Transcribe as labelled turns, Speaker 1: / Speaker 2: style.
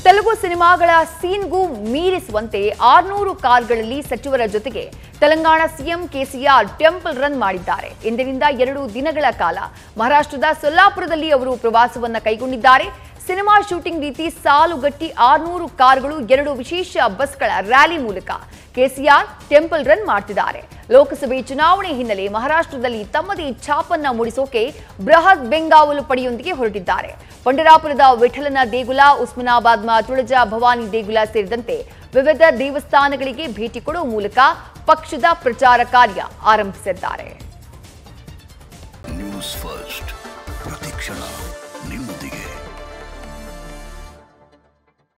Speaker 1: ತೆಲುಗು ಸಿನಿಮಾಗಳ ಸೀನ್ಗೂ ಮೀರಿಸುವಂತೆ ಆರ್ನೂರು ಕಾರ್ಗಳಲ್ಲಿ ಸಚಿವರ ಜೊತೆಗೆ Telangana CM KCR temple run ಮಾಡಿದ್ದಾರೆ ಇಂದಿನಿಂದ ಎರಡು ದಿನಗಳ ಕಾಲ ಮಹಾರಾಷ್ಟ್ರದ ಸೊಲ್ಲಾಪುರದಲ್ಲಿ ಅವರು ಪ್ರವಾಸವನ್ನ ಕೈಗೊಂಡಿದ್ದಾರೆ ಸಿನಿಮಾ ಶೂಟಿಂಗ್ ರೀತಿ ಸಾಲುಗಟ್ಟಿ ಆರ್ನೂರು ಕಾರುಗಳು ಎರಡು ವಿಶೇಷ ಬಸ್ಗಳ ರ್ಯಾಲಿ ಮೂಲಕ ಕೆಸಿಆರ್ ಟೆಂಪಲ್ ರನ್ ಮಾಡ್ತಿದ್ದಾರೆ ಲೋಕಸಭೆ ಚುನಾವಣೆ ಹಿನ್ನೆಲೆ ಮಹಾರಾಷ್ಟ್ರದಲ್ಲಿ ತಮ್ಮದೇ ಛಾಪನ್ನ ಮೂಡಿಸೋಕೆ ಬೃಹತ್ ಬೆಂಗಾವಲು ಪಡೆಯೊಂದಿಗೆ ಹೊರಟಿದ್ದಾರೆ ಪಂಡರಾಪುರದ ವಿಠಲನ ದೇಗುಲ ಉಸ್ಮಾನಾಬಾದ್ನ ತುಳಜಾ ಭವಾನಿ ದೇಗುಲ ಸೇರಿದಂತೆ ವಿವಿಧ ದೇವಸ್ಥಾನಗಳಿಗೆ ಭೇಟಿ ಕೊಡುವ ಮೂಲಕ ಪಕ್ಷದ ಪ್ರಚಾರ ಕಾರ್ಯ ಆರಂಭಿಸಿದ್ದಾರೆ
Speaker 2: ನ್ಯೂಸ್ ಫಸ್ಟ್ ಪ್ರತಿಕ್ಷಣ